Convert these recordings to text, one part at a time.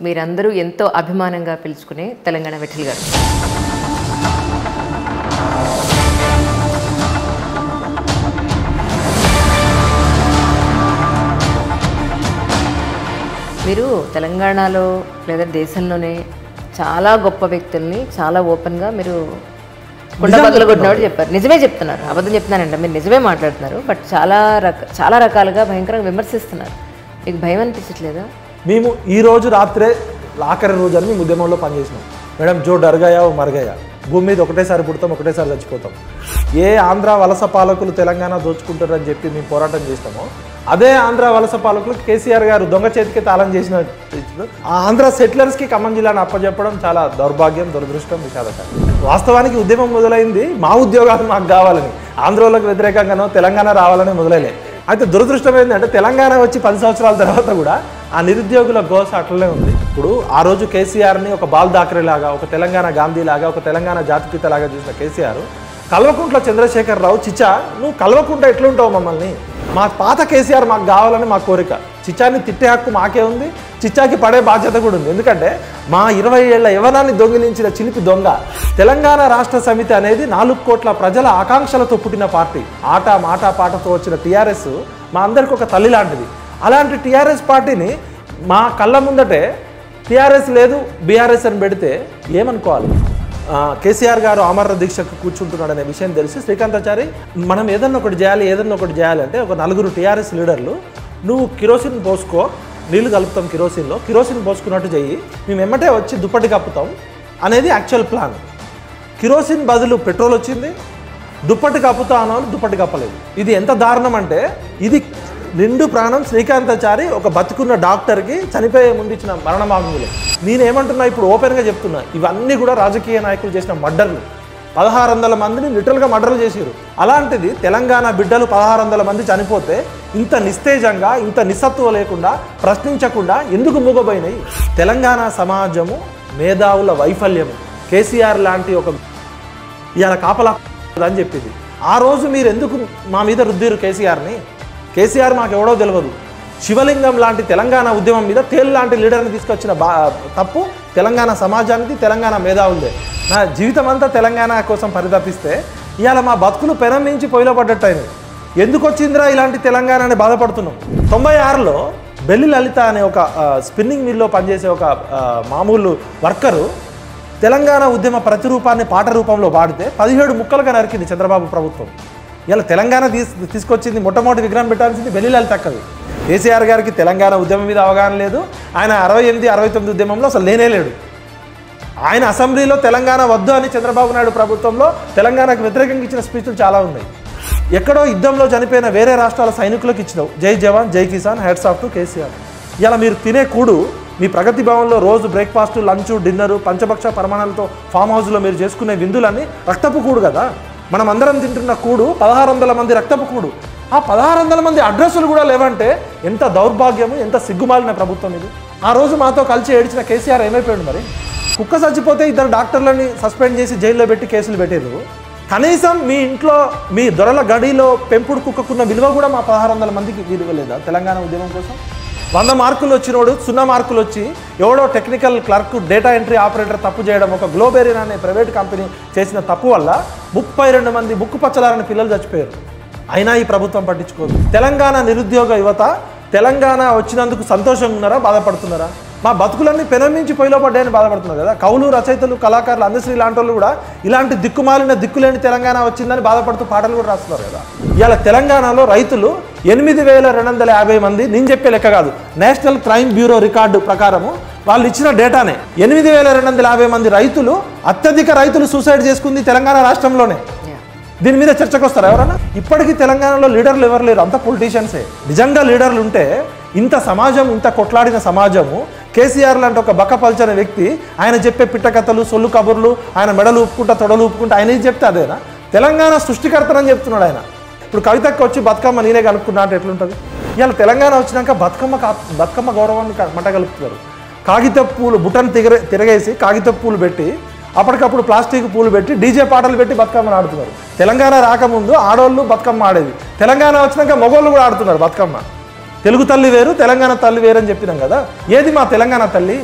మీరందరూ ఎంతో అభిమానంగా పిలుచుకునే తెలంగాణ విఠల్ గారు మీరు తెలంగాణలో లేదా దేశంలోనే చాలా గొప్ప వ్యక్తుల్ని చాలా ఓపెన్గా మీరు కుండబద్దలు కొట్టినప్పుడు చెప్పారు నిజమే చెప్తున్నారు అబద్ధం చెప్తున్నానండి మీరు నిజమే మాట్లాడుతున్నారు బట్ చాలా రక చాలా రకాలుగా భయంకరంగా విమర్శిస్తున్నారు మీకు భయం అనిపించట్లేదా మేము ఈ రోజు రాత్రే ఆఖరి రోజు అని మేము ఉద్యమంలో పనిచేసినాం మేడం జో డర్గయా ఓ మరగయా భూమి మీద ఒకటేసారి పుడతాం ఒకటేసారి చచ్చిపోతాం ఏ ఆంధ్ర వలస పాలకులు తెలంగాణ దోచుకుంటారని చెప్పి మేము పోరాటం చేసినామో అదే ఆంధ్ర వలస పాలకులకు కేసీఆర్ గారు దొంగ చేతికి తాళం చేసిన ఆ ఆంధ్ర సెటిలర్స్కి ఖమ్మం జిల్లాను అప్పచెప్పడం చాలా దౌర్భాగ్యం దురదృష్టం విషాదకరం వాస్తవానికి ఉద్యమం మొదలైంది మా ఉద్యోగాలు మాకు కావాలని ఆంధ్రోలకు వ్యతిరేకంగానో తెలంగాణ రావాలని మొదలైలే అయితే దురదృష్టం ఏంటంటే తెలంగాణ వచ్చి పది సంవత్సరాల తర్వాత కూడా ఆ నిరుద్యోగుల గోస అట్లనే ఉంది ఇప్పుడు ఆ రోజు కేసీఆర్ని ఒక బాల్ దాకరే లాగా ఒక తెలంగాణ గాంధీ లాగా ఒక తెలంగాణ జాతిపిత లాగా చూసిన కేసీఆర్ కల్వకుంట్ల చంద్రశేఖర్ రావు చిచ్చా నువ్వు కల్వకుంట ఎట్లుంటావు మమ్మల్ని మా పాత కేసీఆర్ మాకు కావాలని మా కోరిక చిచ్చాని తిట్టే హక్కు మాకే ఉంది చిచ్చాకి పడే బాధ్యత కూడా ఉంది ఎందుకంటే మా ఇరవై ఏళ్ల యవనాన్ని దొంగిలించిన చిలిపి దొంగ తెలంగాణ రాష్ట్ర సమితి అనేది నాలుగు కోట్ల ప్రజల ఆకాంక్షలతో పుట్టిన పార్టీ ఆట మాట పాటతో వచ్చిన టీఆర్ఎస్ మా అందరికి ఒక తల్లి లాంటిది అలాంటి టీఆర్ఎస్ పార్టీని మా కళ్ళ ముందటే టీఆర్ఎస్ లేదు బీఆర్ఎస్ అని పెడితే ఏమనుకోవాలి ఆ, కేసీఆర్ గారు ఆమరణ దీక్షకు కూర్చుంటున్నాడు అనే విషయం తెలిసి శ్రీకాంతాచారి మనం ఏదన్నా ఒకటి చేయాలి ఏదన్నా ఒకటి చేయాలి అంటే ఒక నలుగురు టీఆర్ఎస్ లీడర్లు నువ్వు కిరోసిన్ పోసుకో నీళ్లు కలుపుతాం కిరోసిన్లో కిరోసిన్ పోసుకున్నట్టు చెయ్యి మేము ఎమ్మటే వచ్చి దుప్పటి కప్పుతాం అనేది యాక్చువల్ ప్లాన్ కిరోసిన్ బదులు పెట్రోల్ వచ్చింది దుప్పటి కప్పుతా అన్నవాళ్ళు దుప్పటి కప్పలేదు ఇది ఎంత దారుణం అంటే ఇది నిండు ప్రాణం శ్రీకాంతాచారి ఒక బతుకున్న డాక్టర్కి చనిపోయే ముందు ఇచ్చిన మరణమాంగులు నేనేమంటున్నా ఇప్పుడు ఓపెన్గా చెప్తున్నా ఇవన్నీ కూడా రాజకీయ నాయకులు చేసిన మర్డర్లు పదహారు వందల మందిని లిటరల్గా మర్డర్లు చేశారు అలాంటిది తెలంగాణ బిడ్డలు పదహారు వందల మంది చనిపోతే ఇంత నిస్తేజంగా ఇంత నిస్సత్తువ లేకుండా ప్రశ్నించకుండా ఎందుకు మూగబోయినాయి తెలంగాణ సమాజము మేధావుల వైఫల్యము కేసీఆర్ లాంటి ఒక ఇవాళ కాపలా అని చెప్పింది ఆ రోజు మీరు ఎందుకు మా మీద రుద్దిరు కేసీఆర్ని కేసీఆర్ మాకు ఎవడో తెలియదు శివలింగం లాంటి తెలంగాణ ఉద్యమం మీద తేలు లాంటి లీడర్ని తీసుకొచ్చిన బా తప్పు తెలంగాణ సమాజానికి తెలంగాణ మేధావులదే నా జీవితం అంతా తెలంగాణ కోసం పరితపిస్తే ఇవాళ మా బతుకులు పెనం మించి పొయ్యిలో పడ్డట్టు అయినాయి ఎందుకు వచ్చిందిరా ఇలాంటి తెలంగాణ అని బాధపడుతున్నాం తొంభై ఆరులో బెల్లి లలిత అనే ఒక ఆ, స్పిన్నింగ్ మిల్లో పనిచేసే ఒక ఆ, మామూలు వర్కరు తెలంగాణ ఉద్యమ ప్రతిరూపాన్ని పాట రూపంలో వాడితే పదిహేడు ముక్కలుగా నరికింది చంద్రబాబు ప్రభుత్వం ఇలా తెలంగాణ తీస్ తీసుకొచ్చింది మొట్టమొదటి విగ్రహం పెట్టాల్సింది వెల్లిలాలి తక్కదు కేసీఆర్ గారికి తెలంగాణ ఉద్యమం మీద అవగాహన లేదు ఆయన అరవై ఎనిమిది అరవై తొమ్మిది ఉద్యమంలో అసలు లేనే లేడు ఆయన అసెంబ్లీలో తెలంగాణ వద్దు అని చంద్రబాబు నాయుడు ప్రభుత్వంలో తెలంగాణకు వ్యతిరేకంగా ఇచ్చిన స్పీచ్లు చాలా ఉన్నాయి ఎక్కడో యుద్ధంలో చనిపోయిన వేరే రాష్ట్రాల సైనికులకు ఇచ్చినావు జై జవాన్ జై కిసాన్ హెడ్స్ ఆఫ్ టు కేసీఆర్ ఇలా మీరు తినే కూడు మీ ప్రగతి భవన్లో రోజు బ్రేక్ఫాస్ట్ లంచ్ డిన్నర్ పంచభక్ష పరిమాణాలతో ఫామ్ హౌస్లో మీరు చేసుకునే విందులన్నీ రక్తపు కూడు కదా మనం అందరం తింటున్న కూడు పదహారు వందల మంది రక్తపు కూడు ఆ పదహారు వందల మంది అడ్రస్సులు కూడా లేవంటే ఎంత దౌర్భాగ్యము ఎంత సిగ్గుమాలిన ప్రభుత్వం ఇది ఆ రోజు మాతో కలిసి ఏడిచిన కేసీఆర్ ఏమైపోయాడు మరి కుక్క చచ్చిపోతే ఇద్దరు డాక్టర్లని సస్పెండ్ చేసి జైల్లో పెట్టి కేసులు పెట్టారు కనీసం మీ ఇంట్లో మీ దొరల గడిలో పెంపుడు కుక్కకున్న విలువ కూడా మా పదహారు వందల మందికి విలువ లేదా తెలంగాణ ఉద్యమం కోసం వంద మార్కులు వచ్చినోడు సున్నా మార్కులు వచ్చి ఎవడో technical clerk data entry operator తప్పు చేయడం ఒక గ్లోబేరియన్ అనే ప్రైవేట్ కంపెనీ చేసిన తప్పు వల్ల ముప్పై రెండు మంది ముక్కు పచ్చలారని పిల్లలు చచ్చిపోయారు అయినా ఈ ప్రభుత్వం పట్టించుకోదు తెలంగాణ నిరుద్యోగ యువత తెలంగాణ వచ్చినందుకు సంతోషంగా ఉన్నారా బాధపడుతున్నారా మా బతుకులన్నీ పెనమించి పొయ్యిలో పడ్డాయని బాధపడుతున్నారు కదా కవులు రచయితలు కళాకారులు అందశ్రీ లాంటి వాళ్ళు కూడా ఇలాంటి దిక్కుమాలిన దిక్కులేని తెలంగాణ వచ్చిందని బాధపడుతూ పాటలు కూడా రాస్తున్నారు కదా ఇవాళ తెలంగాణలో రైతులు ఎనిమిది వేల రెండు వందల యాభై మంది నేను చెప్పే లెక్క కాదు నేషనల్ క్రైమ్ బ్యూరో రికార్డు ప్రకారము వాళ్ళు ఇచ్చిన డేటానే ఎనిమిది వేల రెండు వందల యాభై మంది రైతులు అత్యధిక రైతులు సూసైడ్ చేసుకుంది తెలంగాణ రాష్ట్రంలోనే దీని మీద చర్చకు వస్తారా ఎవరన్నా ఇప్పటికీ తెలంగాణలో లీడర్లు ఎవరు లేరు అంత పొలిటీషియన్సే నిజంగా లీడర్లు ఉంటే ఇంత సమాజం ఇంత కొట్లాడిన సమాజము కేసీఆర్ లాంటి ఒక బక్కపల్చని వ్యక్తి ఆయన చెప్పే పిట్టకథలు సొల్లు కబుర్లు ఆయన మెడలు ఊపుకుంటా తొడలు ఊపుకుంటా ఆయన ఏం చెప్తే అదేనా తెలంగాణ సృష్టికర్తనని చెప్తున్నాడు ఆయన ఇప్పుడు కవితకు వచ్చి బతుకమ్మ నేనే కనుక్కున్నా అంటే ఎట్లుంటుంది ఇవాళ తెలంగాణ వచ్చినాక బతుకమ్మ కా బతుకమ్మ గౌరవాన్ని క- మంట కలుపుతున్నారు కాగిత పూలు బుటన్ తిరగ తిరగేసి కాగిత పూలు పెట్టి అప్పటికప్పుడు ప్లాస్టిక్ పూలు పెట్టి డీజే పాటలు పెట్టి బతుకమ్మను ఆడుతున్నారు తెలంగాణ రాకముందు ఆడోళ్ళు బతుకమ్మ ఆడేది తెలంగాణ వచ్చినాక మగోళ్ళు కూడా ఆడుతున్నారు బతుకమ్మ తెలుగు తల్లి వేరు తెలంగాణ తల్లి వేరు అని చెప్పినాం కదా ఏది మా తెలంగాణ తల్లి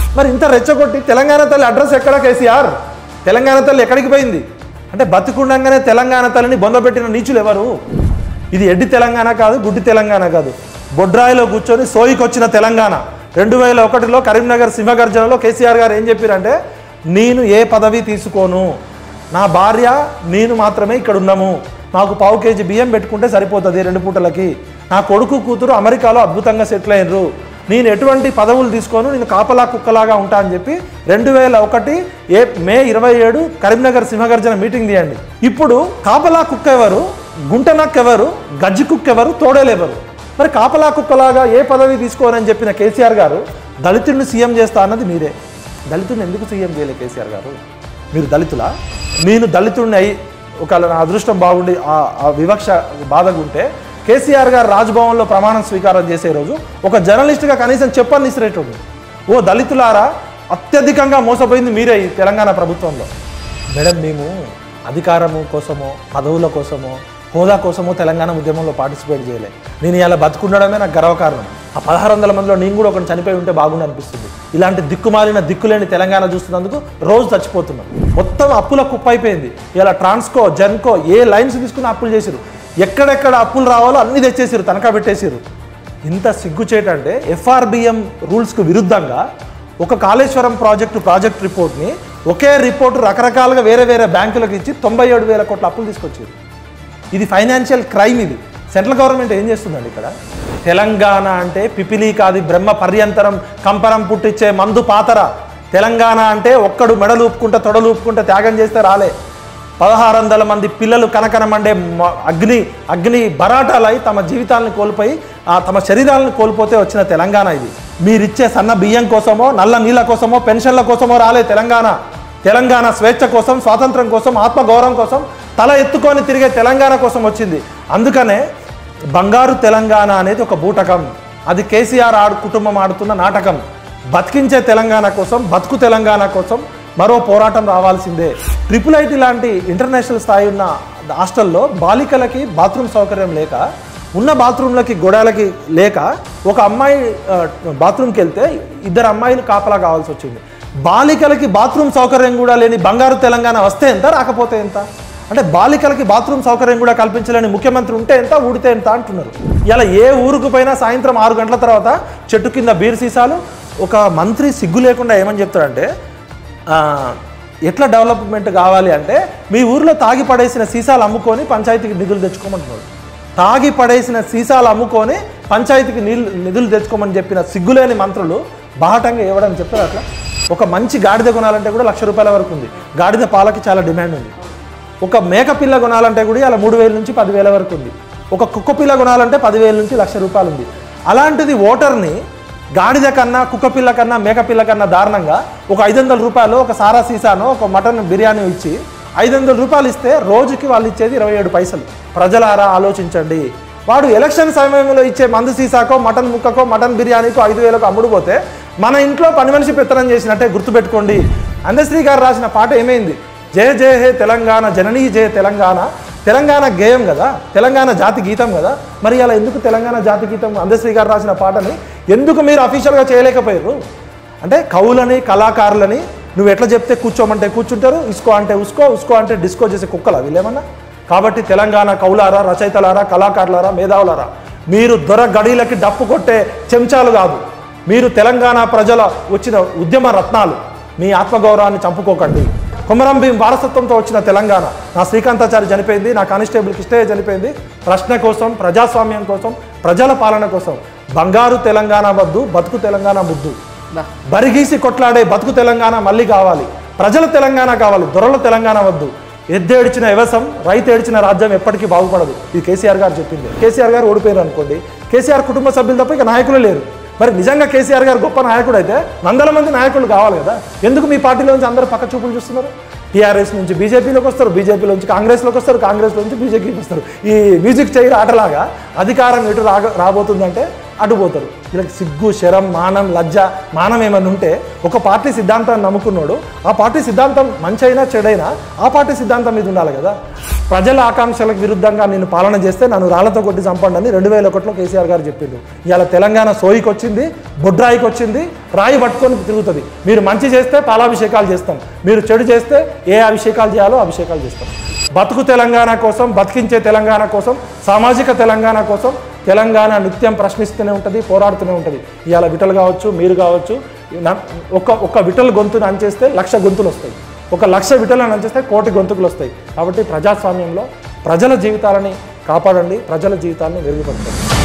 మరి ఇంత రెచ్చగొట్టి తెలంగాణ తల్లి అడ్రస్ ఎక్కడ కేసీఆర్ తెలంగాణ తల్లి ఎక్కడికి పోయింది అంటే బతికుండంగానే తెలంగాణ తల్లిని బొందబెట్టిన నీచులు ఎవరు ఇది ఎడ్డి తెలంగాణ కాదు గుడ్డి తెలంగాణ కాదు బొడ్రాయిలో కూర్చొని సోయికొచ్చిన తెలంగాణ రెండు వేల ఒకటిలో కరీంనగర్ సింహగర్జనలో కేసీఆర్ గారు ఏం చెప్పారంటే నేను ఏ పదవి తీసుకోను నా భార్య నేను మాత్రమే ఇక్కడ ఉన్నాము మాకు పావు కేజీ బియ్యం పెట్టుకుంటే సరిపోతుంది రెండు పూటలకి నా కొడుకు కూతురు అమెరికాలో అద్భుతంగా సెటిల్ అయినరు నేను ఎటువంటి పదవులు తీసుకోను నేను కాపలా కుక్కలాగా ఉంటా అని చెప్పి రెండు వేల ఒకటి ఏ మే ఇరవై ఏడు కరీంనగర్ సింహగర్జన మీటింగ్ తీయండి ఇప్పుడు కాపలా కుక్క ఎవరు గుంట నక్క ఎవరు గజ్జి కుక్క ఎవరు తోడేలెవరు మరి కాపలా కుక్కలాగా ఏ పదవి తీసుకోనని చెప్పిన కేసీఆర్ గారు దళితుడిని సీఎం చేస్తా అన్నది మీరే దళితుడిని ఎందుకు సీఎం చేయలే కేసీఆర్ గారు మీరు దళితులా నేను దళితుడిని అయి ఒకవేళ నా అదృష్టం బాగుండి ఆ- ఆ వివక్ష బాధగుంటే కేసీఆర్ గారు రాజ్భవన్లో ప్రమాణం స్వీకారం చేసే రోజు ఒక జర్నలిస్ట్గా కనీసం చెప్పని ఇసిరేటోడు ఓ దళితులారా అత్యధికంగా మోసపోయింది మీరే ఈ తెలంగాణ ప్రభుత్వంలో మేడం మేము అధికారము కోసమో పదవుల కోసమో హోదా కోసమో తెలంగాణ ఉద్యమంలో పార్టిసిపేట్ చేయలే నేను ఇలా బతుకుండడమే నాకు గర్వకారణం ఆ పదహారు వందల మందిలో నేను కూడా ఒకటి చనిపోయి ఉంటే బాగుండు అనిపిస్తుంది ఇలాంటి దిక్కుమాలిన దిక్కులేని తెలంగాణ చూస్తున్నందుకు రోజు చచ్చిపోతున్నాం మొత్తం అప్పుల కుప్ప అయిపోయింది ఇలా ట్రాన్స్కో జెన్కో ఏ లైన్స్ తీసుకుని అప్పులు చేసిరు ఎక్కడెక్కడ అప్పులు రావాలో అన్ని తెచ్చేసిరు తనఖా పెట్టేసిరు ఇంత సిగ్గుచేటంటే ఎఫ్ఆర్బిఎం రూల్స్కు విరుద్ధంగా ఒక కాళేశ్వరం ప్రాజెక్టు ప్రాజెక్ట్ రిపోర్ట్ని ఒకే రిపోర్ట్ రకరకాలుగా వేరే వేరే బ్యాంకులకు ఇచ్చి తొంభై ఏడు వేల కోట్ల అప్పులు తీసుకొచ్చారు ఇది ఫైనాన్షియల్ క్రైమ్ ఇది సెంట్రల్ గవర్నమెంట్ ఏం చేస్తుందండి ఇక్కడ తెలంగాణ అంటే పిపిలి కాది బ్రహ్మ పర్యంతరం కంపరం పుట్టించే మందు పాతర తెలంగాణ అంటే ఒక్కడు మెడలు ఊపుకుంటే తొడలు ఊపుకుంటే త్యాగం చేస్తే రాలే పదహారు వందల మంది పిల్లలు కనకనమండే మ- అగ్ని అగ్ని బరాటాలై తమ జీవితాలను కోల్పోయి ఆ తమ శరీరాలను కోల్పోతే వచ్చిన తెలంగాణ ఇది మీరిచ్చే సన్న బియ్యం కోసమో నల్ల నీళ్ళ కోసమో పెన్షన్ల కోసమో రాలే తెలంగాణ తెలంగాణ స్వేచ్ఛ కోసం స్వాతంత్రం కోసం ఆత్మగౌరవం కోసం తల ఎత్తుకొని తిరిగే తెలంగాణ కోసం వచ్చింది అందుకనే బంగారు తెలంగాణ అనేది ఒక బూటకం అది కేసీఆర్ ఆడు కుటుంబం ఆడుతున్న నాటకం బతికించే తెలంగాణ కోసం బతుకు తెలంగాణ కోసం మరో పోరాటం రావాల్సిందే ట్రిపుల్ ఐటీ లాంటి ఇంటర్నేషనల్ స్థాయి ఉన్న హాస్టల్లో బాలికలకి బాత్రూమ్ సౌకర్యం లేక ఉన్న బాత్రూంలకి గోడలకి లేక ఒక అమ్మాయి ఆ, బాత్రూమ్కి వెళ్తే ఇద్దరు అమ్మాయిలు కాపలా కావాల్సి వచ్చింది బాలికలకి బాత్రూమ్ సౌకర్యం కూడా లేని బంగారు తెలంగాణ వస్తే ఎంత రాకపోతే ఎంత అంటే బాలికలకి బాత్రూమ్ సౌకర్యం కూడా కల్పించలేని ముఖ్యమంత్రి ఉంటే ఎంత ఊడితే ఎంత అంటున్నారు ఇలా ఏ ఊరుకు పోయినా సాయంత్రం ఆరు గంటల తర్వాత చెట్టు కింద బీర్ సీసాలు ఒక మంత్రి సిగ్గు లేకుండా ఏమని చెప్తాడంటే ఆ, ఎట్లా డెవలప్మెంట్ కావాలి అంటే మీ ఊర్లో తాగి పడేసిన సీసాలు అమ్ముకొని పంచాయతీకి నిధులు తెచ్చుకోమంటున్నాడు తాగి పడేసిన సీసాలు అమ్ముకొని పంచాయతీకి నీళ్ళు నిధులు తెచ్చుకోమని చెప్పిన సిగ్గులేని మంత్రులు బాహటంగా ఇవ్వడం చెప్తారు అట్లా ఒక మంచి గాడిద కొనాలంటే కూడా లక్ష రూపాయల వరకు ఉంది గాడిద పాలకి చాలా డిమాండ్ ఉంది ఒక మేక పిల్ల కొనాలంటే కూడా అలా మూడు వేల నుంచి పదివేల వరకు ఉంది ఒక కుక్క పిల్ల కొనాలంటే పదివేల నుంచి లక్ష రూపాయలు ఉంది అలాంటిది ఓటర్ని గాడిద కన్నా కుక్క పిల్ల కన్నా మేక పిల్ల కన్నా దారుణంగా ఒక ఐదు వందల రూపాయలు ఒక సారా సీసాను ఒక మటన్ బిర్యానీ ఇచ్చి ఐదు వందల రూపాయలు ఇస్తే రోజుకి వాళ్ళు ఇచ్చేది ఇరవై ఏడు పైసలు ప్రజలారా ఆలోచించండి వాడు ఎలక్షన్ సమయంలో ఇచ్చే మందు సీసాకో మటన్ ముక్కకో మటన్ బిర్యానీకో ఐదు వేలకు అమ్ముడుపోతే మన ఇంట్లో పని మనిషి పెత్తనం చేసినట్టే గుర్తుపెట్టుకోండి అందశ్రీ గారు రాసిన పాట ఏమైంది జయ జయ హే తెలంగాణ జననీ జయ తెలంగాణ తెలంగాణ గేయం కదా తెలంగాణ జాతి గీతం కదా మరి అలా ఎందుకు తెలంగాణ జాతి గీతం అందశ్రీ గారు రాసిన పాటని ఎందుకు మీరు అఫీషియల్గా చేయలేకపోయారు అంటే కవులని కళాకారులని నువ్వు ఎట్లా చెప్తే కూర్చోమంటే కూర్చుంటారు ఇసుకో అంటే ఉసుకో ఉసుకో అంటే డిస్కో చేసే కుక్కలా వీళ్ళేమన్నా కాబట్టి తెలంగాణ కవులారా రచయితలారా కళాకారులారా మేధావులారా మీరు దొర గడీలకి డప్పు కొట్టే చెంచాలు కాదు మీరు తెలంగాణ ప్రజల వచ్చిన ఉద్యమ రత్నాలు మీ ఆత్మగౌరవాన్ని చంపుకోకండి కొమరం భీం వారసత్వంతో వచ్చిన తెలంగాణ నా శ్రీకాంతాచారి చనిపోయింది నా కానిస్టేబుల్ కిష్టయ్య చనిపోయింది ప్రశ్న కోసం ప్రజాస్వామ్యం కోసం ప్రజల పాలన కోసం బంగారు తెలంగాణ వద్దు బతుకు తెలంగాణ ముద్దు బా బరిగీసి కొట్లాడే బతుకు తెలంగాణ మళ్ళీ కావాలి ప్రజల తెలంగాణ కావాలి దొరల తెలంగాణ వద్దు ఎద్దేడిచిన వ్యవసం రైతు ఏడిచిన రాజ్యం ఎప్పటికీ బాగుపడదు ఇది కేసీఆర్ గారు చెప్పింది కేసీఆర్ గారు ఓడిపోయారు అనుకోండి కేసీఆర్ కుటుంబ సభ్యులు తప్ప ఇక నాయకులు లేరు మరి నిజంగా కేసీఆర్ గారు గొప్ప నాయకుడు అయితే వందల మంది నాయకులు కావాలి కదా ఎందుకు మీ పార్టీలో నుంచి అందరూ పక్క చూపులు చూస్తున్నారు టీఆర్ఎస్ నుంచి బీజేపీలోకి వస్తారు బీజేపీలో నుంచి కాంగ్రెస్లోకి వస్తారు కాంగ్రెస్ నుంచి బీజేపీకి వస్తారు ఈ మ్యూజిక్ చైర్ ఆటలాగా అధికారం ఎటు రాగ రాబోతుందంటే అటు పోతారు వీళ్ళకి సిగ్గు శరం మానం లజ్జ మానం ఏమన్నా ఉంటే ఒక పార్టీ సిద్ధాంతాన్ని నమ్ముకున్నాడు ఆ పార్టీ సిద్ధాంతం మంచైనా చెడైనా ఆ పార్టీ సిద్ధాంతం మీద ఉండాలి కదా ప్రజల ఆకాంక్షలకు విరుద్ధంగా నేను పాలన చేస్తే నన్ను రాళ్లతో కొట్టి చంపండి అని రెండు వేల ఒకటిలో కేసీఆర్ గారు చెప్పిండు ఇవాళ తెలంగాణ సోయికి వచ్చింది బొడ్రాయికి వచ్చింది రాయి పట్టుకొని తిరుగుతుంది మీరు మంచి చేస్తే పాలాభిషేకాలు చేస్తాం మీరు చెడు చేస్తే ఏ అభిషేకాలు చేయాలో అభిషేకాలు చేస్తాం బతుకు తెలంగాణ కోసం బతికించే తెలంగాణ కోసం సామాజిక తెలంగాణ కోసం తెలంగాణ నిత్యం ప్రశ్నిస్తూనే ఉంటుంది పోరాడుతూనే ఉంటుంది ఇవాళ విటలు కావచ్చు మీరు కావచ్చు నా- ఒక్క ఒక్క విటల్ గొంతును అంచేస్తే లక్ష గొంతులు వస్తాయి ఒక లక్ష విటలను అంచేస్తే కోటి గొంతుకులు వస్తాయి కాబట్టి ప్రజాస్వామ్యంలో ప్రజల జీవితాలని కాపాడండి ప్రజల జీవితాన్ని మెరుగుపరచండి